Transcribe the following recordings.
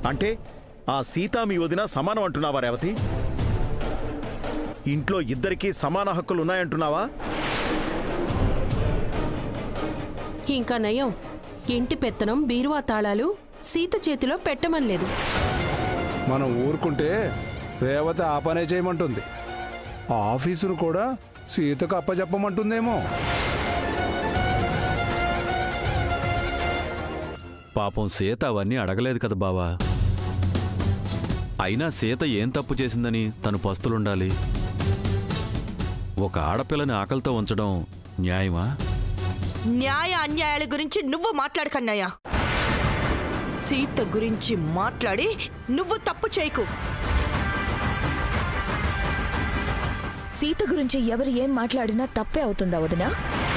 అంటే ఆ సీత మీ వదిన సమానం అంటున్నావా రేవతి ఇంట్లో ఇద్దరికీ సమాన హక్కులు ఉన్నాయంటున్నావా ఇంకా నయం ఇంటి పెత్తనం బీరువా తాళాలు సీత చేతిలో పెట్టమనలేదు మనం ఊరుకుంటే రేవతి ఆ పనే చేయమంటుంది ఆ ఆఫీసును కూడా సీతకు అప్పచెప్పమంటుందేమో పాపం సీత అవన్నీ అడగలేదు కదా బావా అయినా సీత ఏం తప్పు చేసిందని తను పస్తులుండాలి ఒక ఆడపిల్లని ఆకలితో ఉంచడం న్యాయమా న్యాయ అన్యాయాల గురించి నువ్వు మాట్లాడకన్నయ్యా సీత గురించి మాట్లాడి నువ్వు తప్పు చేయకు సీత గురించి ఎవరు ఏం మాట్లాడినా తప్పే అవుతుందా వదినా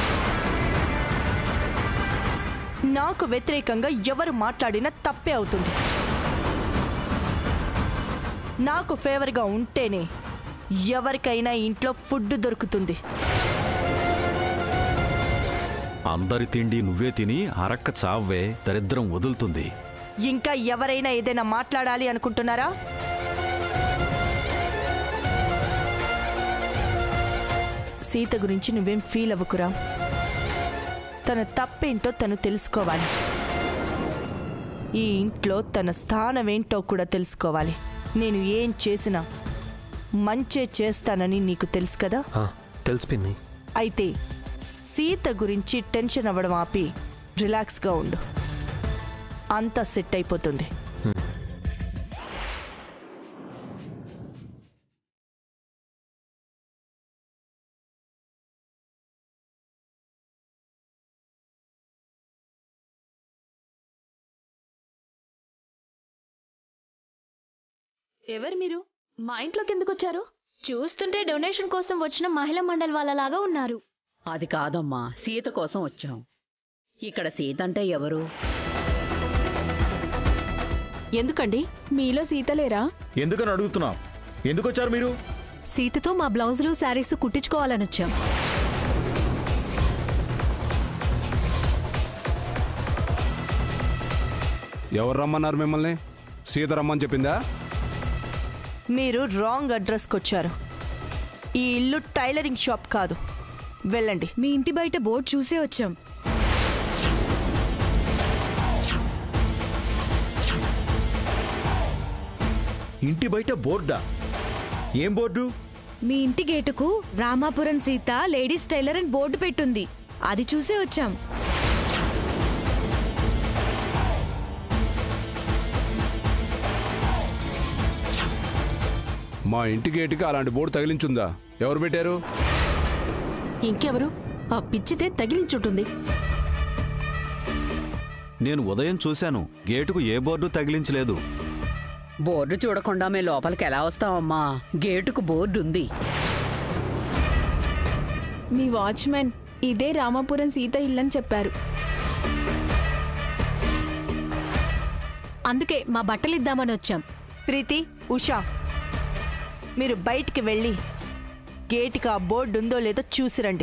నాకు వ్యతిరేకంగా ఎవరు మాట్లాడినా తప్పే అవుతుంది నాకు ఫేవర్గా ఉంటేనే ఎవరికైనా ఇంట్లో ఫుడ్ దొరుకుతుంది అందరి తిండి నువ్వే తిని అరక్క చావ్వే దరిద్రం వదులుతుంది ఇంకా ఎవరైనా ఏదైనా మాట్లాడాలి అనుకుంటున్నారా సీత గురించి నువ్వేం ఫీల్ అవ్వకురా తన తప్పేంటో తను తెలుసుకోవాలి ఈ ఇంట్లో తన స్థానం ఏంటో కూడా తెలుసుకోవాలి నేను ఏం చేసినా మంచే చేస్తానని నీకు తెలుసు కదా ఆ, తెలుసు పిన్ని అయితే సీత గురించి టెన్షన్ అవ్వడం ఆపి రిలాక్స్గా ఉండు అంతా సెట్ అయిపోతుంది ఎవరు మీరు మా ఇంట్లోకి ఎందుకు వచ్చారు చూస్తుంటే డొనేషన్ కోసం వచ్చిన మహిళా మండలి వాళ్ళలాగా ఉన్నారు అది కాదమ్మా సీత కోసం వచ్చాం ఇక్కడ సీత అంటే ఎవరు ఎందుకండి మీలో సీత లేరా ఎందుకని అడుగుతున్నావు ఎందుకు వచ్చారు మీరు సీతతో మా బ్లౌజులు శారీస్ కుట్టించుకోవాలని వచ్చాం ఎవరు రమ్మన్నారు మిమ్మల్ని సీత రమ్మని చెప్పిందా మీరు రాంగ్ అడ్రస్కి వచ్చారు ఈ ఇల్లు టైలరింగ్ షాప్ కాదు వెళ్ళండి మీ ఇంటి బయట బోర్డు చూసే వచ్చాం ఇంటి బయట బోర్డా ఏం బోర్డు మీ ఇంటి గేటుకు రామాపురం సీత లేడీస్ టైలర్ అని బోర్డు పెట్టుంది అది చూసే వచ్చాం మా ఇంటి గేటుకి అలాంటి బోర్డు తగిలించుందా ఎవరు పెట్టారు ఇంకెవరు ఆ పిచ్చితే తగిలించుంటుంది నేను ఉదయం చూశాను గేటుకు ఏ బోర్డు తగిలించలేదు బోర్డు చూడకుండా మేము లోపలికి ఎలా వస్తామమ్మా గేటుకు బోర్డు ఉంది మీ వాచ్మెన్ ఇదే రామాపురం సీత ఇల్లని చెప్పారు అందుకే మా బట్టలు ఇద్దామని వచ్చాం ప్రీతి ఉషా మీరు బయటికి వెళ్ళి గేట్కి ఆ బోర్డు ఉందో లేదో చూసిరండి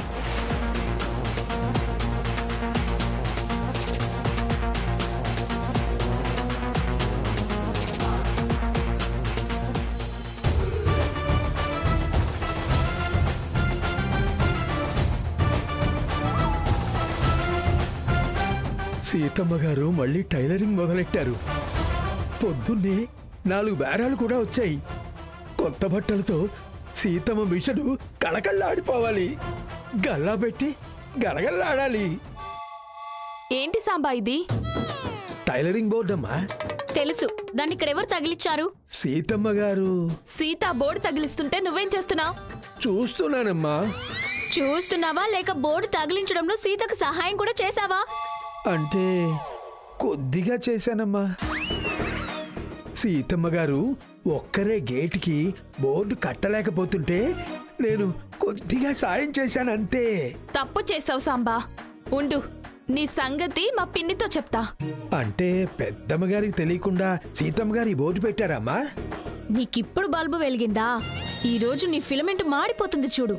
సీతమ్మ గారు మళ్ళీ టైలరింగ్ మొదలెట్టారు పొద్దున్నే నాలుగు బేరాలు కూడా వచ్చాయి కొత్త బట్టలతో సీతమ్మ మిషను కళకళ్ళాడిపోవాలి గల్లా పెట్టి గలగల్లాడాలి ఏంటి సాంబా ఇది టైలరింగ్ బోర్డు అమ్మా తెలుసు దాన్ని ఇక్కడ ఎవరు తగిలిచ్చారు సీతమ్మ గారు సీత బోర్డు తగిలిస్తుంటే నువ్వేం చేస్తున్నావు చూస్తున్నానమ్మా చూస్తున్నావా లేక బోర్డు తగిలించడంలో సీతకు సహాయం కూడా చేశావా అంటే కొద్దిగా చేశానమ్మా సీతమ్మ గారు ఒక్కరే గేటుకి బోర్డు కట్టలేకపోతుంటే నేను కొద్దిగా సాయం చేశానంతే తప్పు చేసావు సాంబా ఉండు నీ సంగతి మా పిన్నితో చెప్తా అంటే పెద్దమ్మ గారికి తెలియకుండా సీతమ్మ గారు ఈ బోర్డు పెట్టారమ్మా నీకిప్పుడు బల్బు వెలిగిందా ఈ రోజు నీ ఫిలమెంట్ మాడిపోతుంది చూడు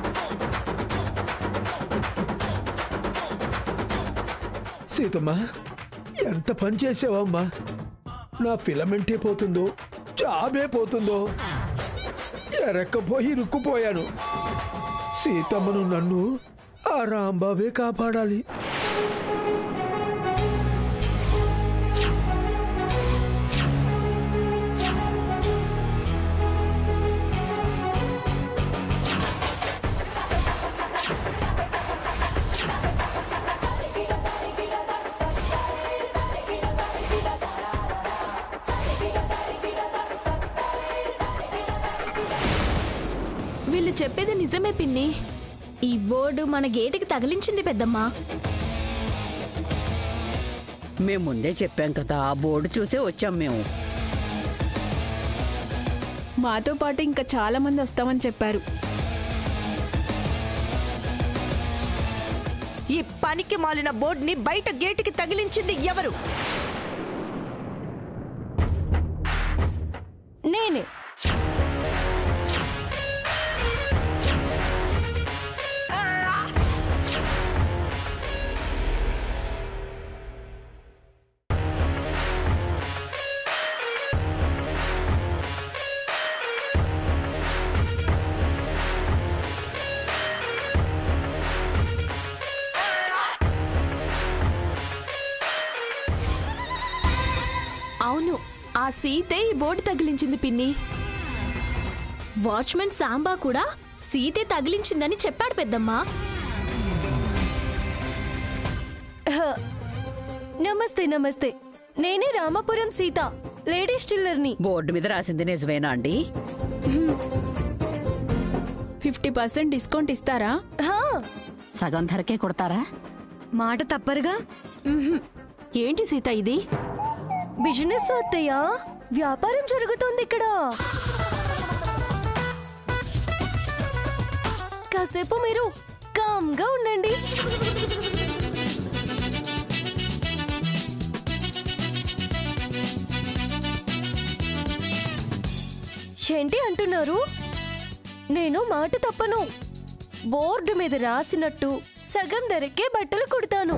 సీతమ్మ ఎంత పని చేసావమ్మా నా ఫిలమెంటే పోతుందో జాబే పోతుందో ఎరక్కపోయి ఇరుక్కుపోయాను సీతమ్మను నన్ను ఆ రాంబాబే కాపాడాలి వీళ్ళు చెప్పేది నిజమే పిన్ని ఈ బోర్డు మన గేటుకి తగిలించింది పెద్దమ్మా మేము ముందే చెప్పాం కదా ఆ బోర్డు చూసే వచ్చాం మేము మాతో పాటు ఇంకా చాలా మంది వస్తామని చెప్పారు ఈ పనికి మాలిన బోర్డుని బయట గేటుకి తగిలించింది ఎవరు నేనే అవును ఆ సీతే ఈ బోర్డు తగిలించింది పిన్ని వాచ్మెన్ సాంబా కూడా సీతే తగిలించిందని చెప్పాడు పెద్దమ్మా నమస్తే నమస్తే నేనే రామపురం సీత లేడీస్ టిల్లర్ని బోర్డు మీద రాసింది నిజమేనా అండి ఫిఫ్టీ పర్సెంట్ డిస్కౌంట్ ఇస్తారా సగం ధరకే కొడతారా మాట తప్పరుగా ఏంటి సీత ఇది బిజినెస్ అత్తయ్యా వ్యాపారం జరుగుతోంది ఇక్కడ కాసేపు మీరు కామ్గా ఉండండి ఏంటి అంటున్నారు నేను మాట తప్పను బోర్డు మీద రాసినట్టు సగం ధరకే బట్టలు కుడతాను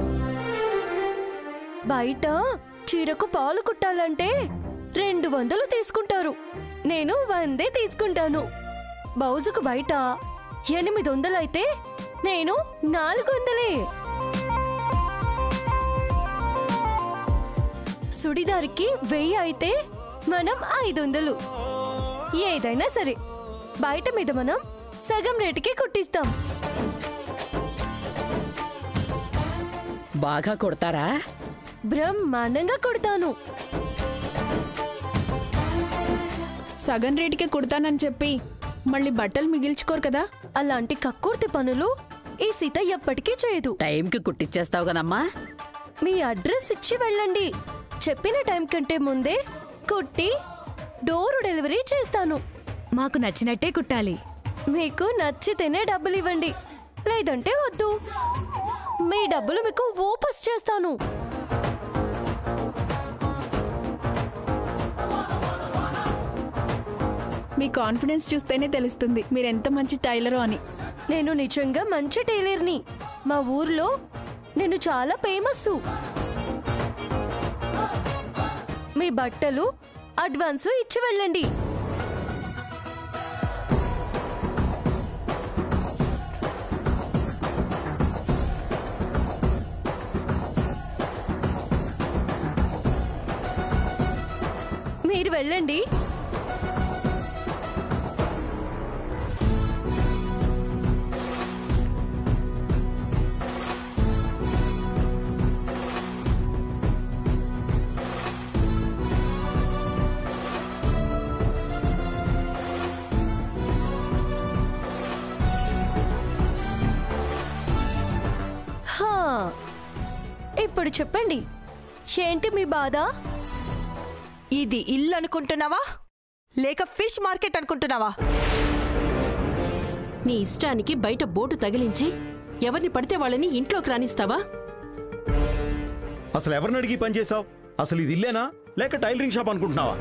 బయట చీరకు పాలు కుట్టాలంటే రెండు వందలు తీసుకుంటారు నేను వందే తీసుకుంటాను బౌజుకు బయట ఎనిమిది వందలైతే నేను నాలుగు వందలే సుడిదారికి వెయ్యి అయితే మనం ఐదు వందలు ఏదైనా సరే బయట మీద మనం సగం రేటుకి కుట్టిస్తాం బాగా కొడతారా బ్రహ్మాండంగా కుడతాను సగం రేటుకే కుడతానని చెప్పి మళ్ళీ బట్టలు మిగిల్చుకోరు కదా అలాంటి కక్కుర్తి పనులు ఈ సీత ఎప్పటికీ చేయదు టైంకి కుట్టిచ్చేస్తావు కదమ్మా మీ అడ్రస్ ఇచ్చి వెళ్ళండి చెప్పిన టైం కంటే ముందే కుట్టి డోర్ డెలివరీ చేస్తాను మాకు నచ్చినట్టే కుట్టాలి మీకు నచ్చితేనే డబ్బులు ఇవ్వండి లేదంటే వద్దు మీ డబ్బులు మీకు వాపస్ చేస్తాను మీ కాన్ఫిడెన్స్ చూస్తేనే తెలుస్తుంది మీరు ఎంత మంచి టైలరో అని నేను నిజంగా మంచి టైలర్ని మా ఊర్లో నేను చాలా ఫేమస్ మీ బట్టలు అడ్వాన్స్ ఇచ్చి వెళ్ళండి మీరు వెళ్ళండి హా, ఇప్పుడు చెప్పండి ఏంటి మీ బాధ ఇది ఇల్లు అనుకుంటున్నావా లేక ఫిష్ మార్కెట్ అనుకుంటున్నావా నీ ఇష్టానికి బయట బోటు తగిలించి ఎవరిని పడితే వాళ్ళని ఇంట్లోకి రానిస్తావా అసలు ఎవరిని అడిగి పని చేసావు అసలు ఇది ఇల్లేనా లేక టైలరింగ్ షాప్ అనుకుంటున్నావా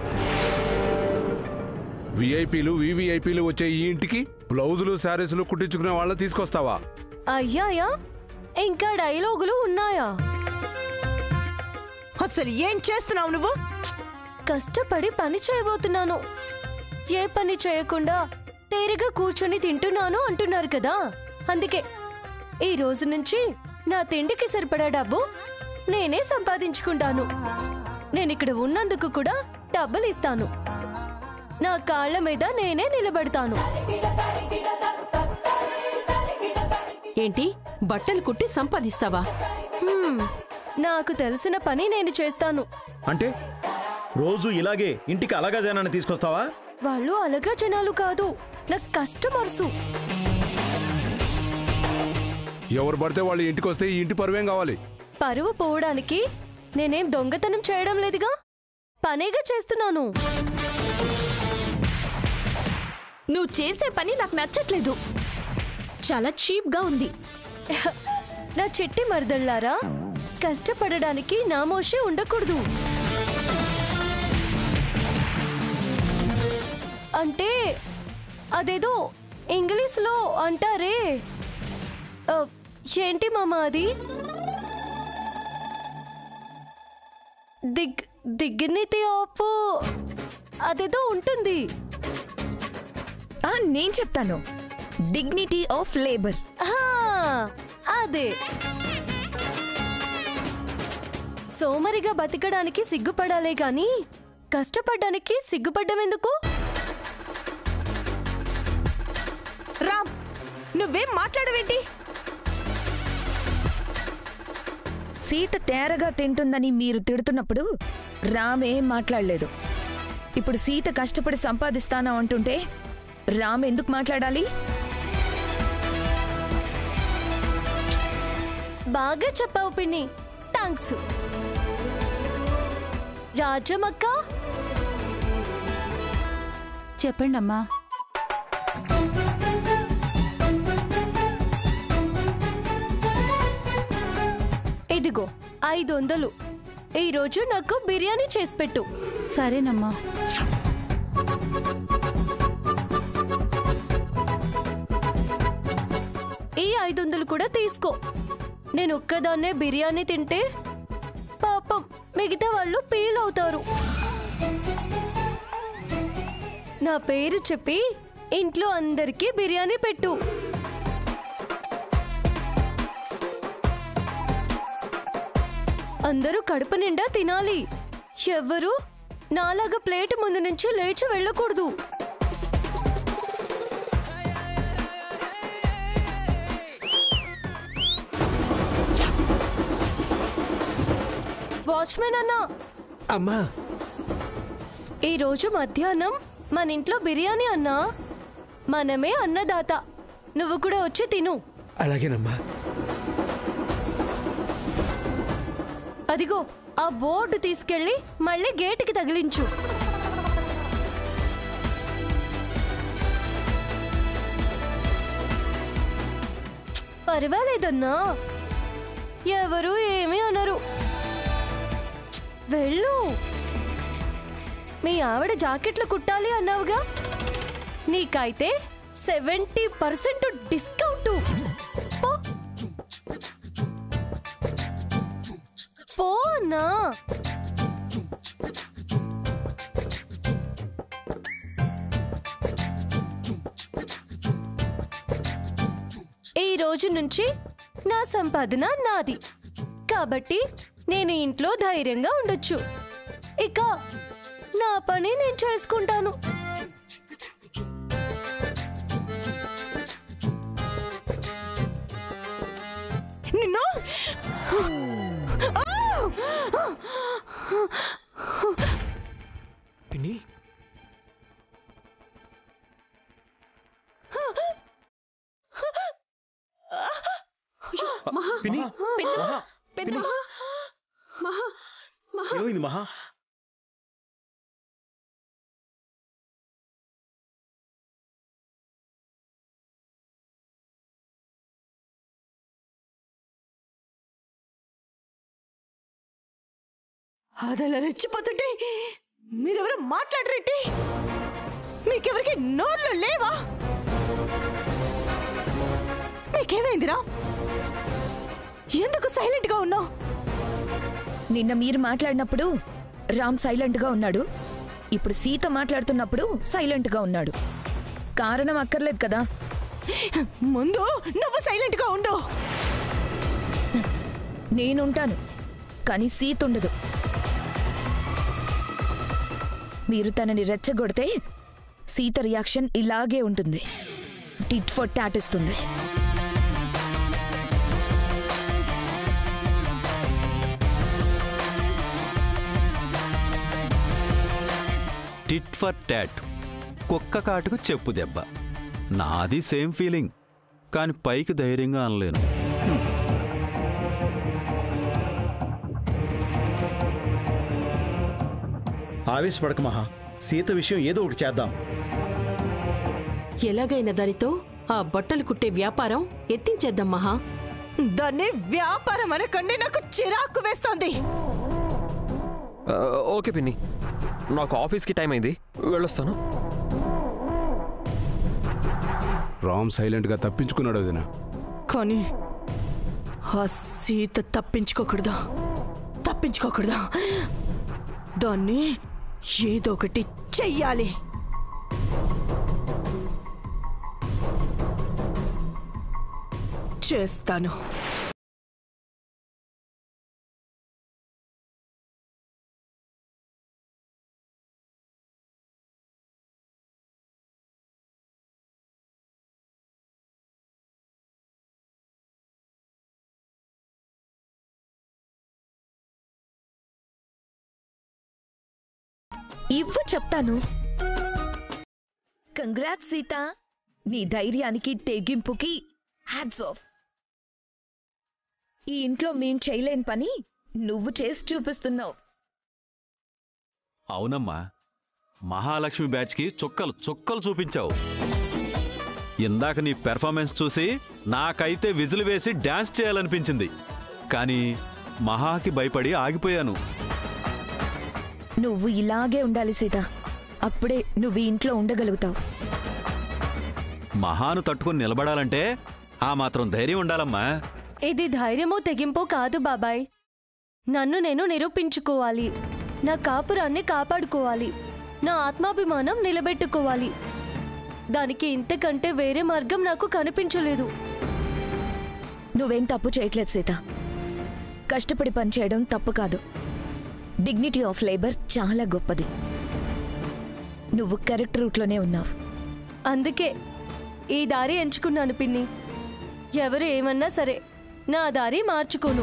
విఐపీలు వివిఐపీలు వచ్చే ఈ ఇంటికి బ్లౌజులు శారీసులు కుట్టించుకునే వాళ్ళని తీసుకొస్తావా అయ్యాయా ఇంకా డైలాగులు ఉన్నాయా అసలు ఏం చేస్తున్నావు నువ్వు కష్టపడి పని చేయబోతున్నాను ఏ పని చేయకుండా తేలిగా కూర్చొని తింటున్నాను అంటున్నారు కదా అందుకే ఈ రోజు నుంచి నా తిండికి సరిపడా డబ్బు నేనే సంపాదించుకుంటాను నేను ఇక్కడ ఉన్నందుకు కూడా డబ్బులు ఇస్తాను నా కాళ్ళ మీద నేనే నిలబడతాను ఏంటి బట్టలు కుట్టి సంపాదిస్తావా హ్మ్, నాకు తెలిసిన పని నేను చేస్తాను అంటే రోజు ఇలాగే ఇంటికి అలాగా జనాన్ని తీసుకొస్తావా వాళ్ళు అలగా జనాలు కాదు నా కస్టమర్సు ఎవరు పడితే వాళ్ళు ఇంటికి వస్తే ఈ ఇంటి పరువేం కావాలి పరువు పోవడానికి నేనేం దొంగతనం చేయడం లేదుగా పనేగా చేస్తున్నాను నువ్వు చేసే పని నాకు నచ్చట్లేదు చాలా చీప్గా ఉంది నా చెట్టి మరదళ్ళారా కష్టపడడానికి నామోషే ఉండకూడదు అంటే అదేదో ఇంగ్లీష్లో అంటారే ఆ, ఏంటి మామ అది దిగ్ దిగ్నితి ఆఫ్ అదేదో ఉంటుంది నేను చెప్తాను డిగ్నిటీ ఆఫ్ లేబర్ ఆ, అదే సోమరిగా బతకడానికి సిగ్గుపడాలే గాని కష్టపడ్డానికి సిగ్గుపడ్డం ఎందుకు రామ్ నువ్వేం మాట్లాడవేంటి సీత తేరగా తింటుందని మీరు తిడుతున్నప్పుడు రామ్ ఏం మాట్లాడలేదు ఇప్పుడు సీత కష్టపడి సంపాదిస్తానా అంటుంటే రామ్ ఎందుకు మాట్లాడాలి బాగా చెప్పావు పిన్ని థ్యాంక్స్ రాజమక్క చెప్పండి అమ్మా ఇదిగో ఐదు వందలు ఈరోజు నాకు బిర్యానీ చేసి పెట్టు సరేనమ్మా ఈ ఐదు వందలు కూడా తీసుకో నేను ఒక్కదాన్నే బిర్యానీ తింటే పాపం మిగతా వాళ్ళు ఫీల్ అవుతారు నా పేరు చెప్పి ఇంట్లో అందరికీ బిర్యానీ పెట్టు అందరూ కడుపు నిండా తినాలి ఎవ్వరు నాలాగా ప్లేట్ ముందు నుంచి లేచి వెళ్ళకూడదు వాచ్మెన్ అన్నా అమ్మా ఈ రోజు మధ్యాహ్నం మన ఇంట్లో బిర్యానీ అన్నా మనమే అన్నదాత నువ్వు కూడా వచ్చి తిను అలాగేనమ్మా అదిగో ఆ బోర్డు తీసుకెళ్ళి మళ్ళీ గేటుకి తగిలించు పర్వాలేదన్నా ఎవరు ఏమీ అనరు వెళ్ళు మీ ఆవిడ జాకెట్లు కుట్టాలి అన్నావుగా నీకైతే సెవెంటీ పర్సెంట్ డిస్కౌంట్ పో. పో అన్నా ఈ రోజు నుంచి నా సంపాదన నాది కాబట్టి నేను ఇంట్లో ధైర్యంగా ఉండొచ్చు ఇక నా పని నేను చేసుకుంటాను నిన్ను పిన్ని మహా పిన్ని పెద్దమ్మ, మహా, పెద్దమ్మ, మహా మహా ఏమైంది మహా అదలా రెచ్చిపోతుంటే మీరెవరు మాట్లాడరేంటి మీకెవరికి నోర్లు లేవా నీకేమైందిరా ఎందుకు సైలెంట్ గా ఉన్నావు నిన్న మీరు మాట్లాడినప్పుడు రామ్ సైలెంట్గా ఉన్నాడు ఇప్పుడు సీత మాట్లాడుతున్నప్పుడు సైలెంట్గా ఉన్నాడు కారణం అక్కర్లేదు కదా ముందు నువ్వు సైలెంట్గా ఉండు నేనుంటాను కానీ సీత ఉండదు మీరు తనని రెచ్చగొడితే సీత రియాక్షన్ ఇలాగే ఉంటుంది టిట్ ఫర్ టాట్ ఇస్తుంది టిట్ ఫర్ టాట్ కుక్క కాటుకు చెప్పు దెబ్బ నాది సేమ్ ఫీలింగ్ కాని పైకి ధైర్యంగా అనలేను ఆవేశపడక మహా సీత విషయం ఏదో ఒకటి చేద్దాం ఎలాగైనా దానితో ఆ బట్టలు కుట్టే వ్యాపారం ఎత్తించేద్దాం మహా దాన్ని వ్యాపారం అనకండి నాకు చిరాకు వేస్తోంది ఆ, ఓకే పిన్ని నాకు ఆఫీస్కి టైం అయింది వెళ్ళొస్తాను రామ్ సైలెంట్గా తప్పించుకున్నాడు వదిన కానీ ఆ సీత తప్పించుకోకూడదా తప్పించుకోకూడదా దాన్ని ఏదో ఒకటి చెయ్యాలి చేస్తాను ఇవ్వు చెప్తాను కంగ్రాట్ సీత నీ ధైర్యానికి తెగింపుకి హ్యాట్స్ ఆఫ్ ఈ ఇంట్లో మేం చేయలేని పని నువ్వు చేసి చూపిస్తున్నావు అవునమ్మా మహాలక్ష్మి బ్యాచ్కి చుక్కలు చుక్కలు చూపించావు ఇందాక నీ పెర్ఫార్మెన్స్ చూసి నాకైతే విజిల్ వేసి డాన్స్ చేయాలనిపించింది కానీ మహాకి భయపడి ఆగిపోయాను నువ్వు ఇలాగే ఉండాలి సీత అప్పుడే నువ్వు ఈ ఇంట్లో ఉండగలుగుతావు మహాను తట్టుకుని నిలబడాలంటే ఆ మాత్రం ధైర్యం ఉండాలమ్మా ఇది ధైర్యమో తెగింపో కాదు బాబాయ్ నన్ను నేను నిరూపించుకోవాలి నా కాపురాన్ని కాపాడుకోవాలి నా ఆత్మాభిమానం నిలబెట్టుకోవాలి దానికి ఇంతకంటే వేరే మార్గం నాకు కనిపించలేదు నువ్వేం తప్పు చేయట్లేదు సీత కష్టపడి పనిచేయడం తప్పు కాదు డిగ్నిటీ ఆఫ్ లేబర్ చాలా గొప్పది నువ్వు కరెక్ట్ రూట్లోనే ఉన్నావు అందుకే ఈ దారి ఎంచుకున్నాను పిన్ని ఎవరు ఏమన్నా సరే నా దారి మార్చుకోను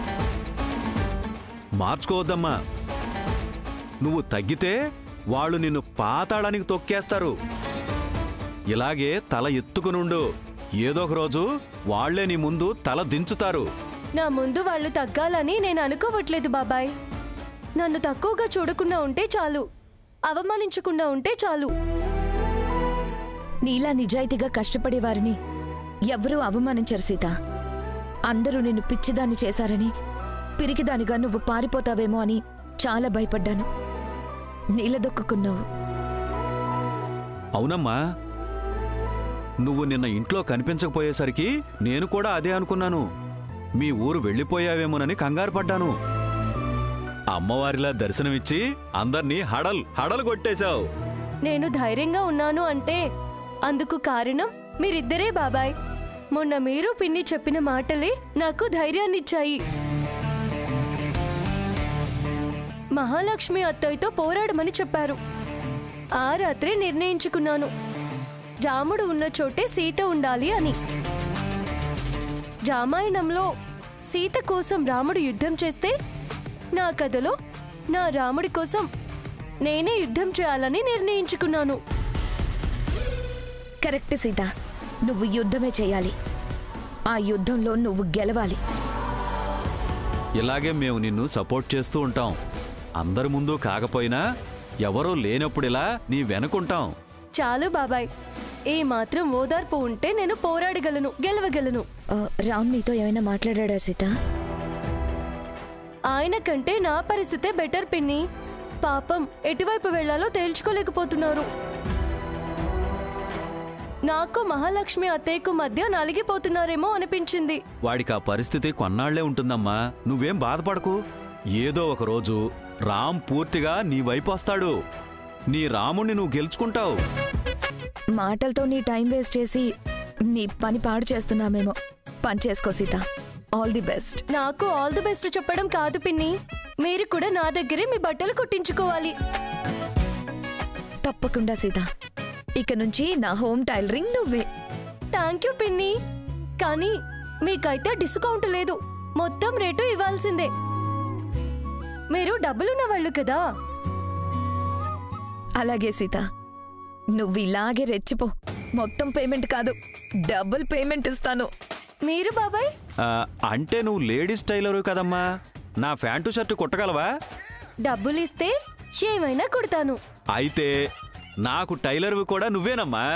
మార్చుకోవద్దమ్మా నువ్వు తగ్గితే వాళ్ళు నిన్ను పాతాళానికి తొక్కేస్తారు ఇలాగే తల ఎత్తుకునుండు ఏదో ఒక రోజు వాళ్లే నీ ముందు తల దించుతారు నా ముందు వాళ్ళు తగ్గాలని నేను అనుకోవట్లేదు బాబాయ్ నన్ను తక్కువగా చూడకుండా ఉంటే చాలు అవమానించకుండా ఉంటే చాలు నీలా నిజాయితీగా కష్టపడే వారిని ఎవ్వరూ అవమానించరు సీత అందరూ నిన్ను పిచ్చిదాన్ని చేశారని పిరికిదానిగా నువ్వు పారిపోతావేమో అని చాలా భయపడ్డాను నీలదొక్కున్నావు అవునమ్మా నువ్వు నిన్న ఇంట్లో కనిపించకపోయేసరికి నేను కూడా అదే అనుకున్నాను మీ ఊరు వెళ్ళిపోయావేమోనని కంగారు పడ్డాను అమ్మవారిలా దర్శనమిచ్చి అందర్నీ హడల్ హడలు కొట్టేశావు నేను ధైర్యంగా ఉన్నాను అంటే అందుకు కారణం మీరిద్దరే బాబాయ్ మొన్న మీరు పిన్ని చెప్పిన మాటలే నాకు ధైర్యాన్నిచ్చాయి మహాలక్ష్మి అత్తయ్యతో పోరాడమని చెప్పారు ఆ రాత్రి నిర్ణయించుకున్నాను రాముడు ఉన్న చోటే సీత ఉండాలి అని రామాయణంలో సీత కోసం రాముడు యుద్ధం చేస్తే నా కథలో నా రాముడి కోసం నేనే యుద్ధం చేయాలని నిర్ణయించుకున్నాను కరెక్ట్ సీత నువ్వు యుద్ధమే చేయాలి ఆ యుద్ధంలో నువ్వు గెలవాలి ఇలాగే మేము నిన్ను సపోర్ట్ చేస్తూ ఉంటాం అందరి ముందు కాకపోయినా ఎవరూ లేనప్పుడిలా నీ వెనుకుంటాం చాలు బాబాయ్ ఏ మాత్రం ఓదార్పు ఉంటే నేను పోరాడగలను గెలవగలను ఆ, రామ్ నీతో ఏమైనా మాట్లాడా సీత ఆయన కంటే నా పరిస్థితే బెటర్ పిన్ని పాపం ఎటువైపు వెళ్లాలో తేల్చుకోలేకపోతున్నారు నాకు మహాలక్ష్మి అత్తయ్యకు మధ్య నలిగిపోతున్నారేమో అనిపించింది వాడికి ఆ పరిస్థితి కొన్నాళ్లే ఉంటుందమ్మా నువ్వేం బాధపడకు ఏదో ఒక రోజు రామ్ పూర్తిగా నీ వైపు వస్తాడు నీ రాముణ్ణి నువ్వు గెలుచుకుంటావు మాటలతో నీ టైం వేస్ట్ చేసి నీ పని పాడు చేస్తున్నామేమో పని చేసుకో సీత ఆల్ ది బెస్ట్ నాకు ఆల్ ది బెస్ట్ చెప్పడం కాదు పిన్ని మీరు కూడా నా దగ్గరే మీ బట్టలు కుట్టించుకోవాలి తప్పకుండా సీత ఇక నుంచి నా హోమ్ టైలరింగ్ నువ్వే థ్యాంక్ యూ పిన్ని కానీ మీకైతే డిస్కౌంట్ లేదు మొత్తం రేటు ఇవ్వాల్సిందే మీరు డబ్బులున్న వాళ్ళు కదా అలాగే సీత నువ్వు ఇలాగే రెచ్చిపో మొత్తం పేమెంట్ కాదు డబుల్ పేమెంట్ ఇస్తాను మీరు బాబాయ్ ఆ, అంటే నువ్వు లేడీస్ టైలరు కదమ్మా నా ప్యాంటు షర్టు కుట్టగలవా డబ్బులు ఇస్తే ఏమైనా కుడతాను అయితే నాకు టైలర్వి కూడా నువ్వేనమ్మా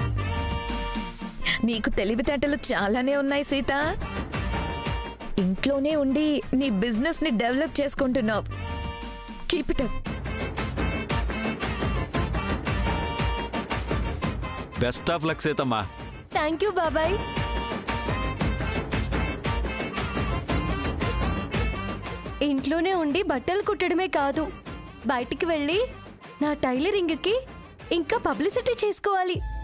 నీకు తెలివితేటలు చాలానే ఉన్నాయి సీత ఇంట్లోనే ఉండి నీ బిజినెస్ ని డెవలప్ చేసుకుంటున్నావు keep it up best of luck సీతమ్మా థ్యాంక్ యూ బాబాయ్ ఇంట్లోనే ఉండి బట్టలు కుట్టడమే కాదు బయటికి వెళ్ళి నా టైలరింగ్కి ఇంకా పబ్లిసిటీ చేసుకోవాలి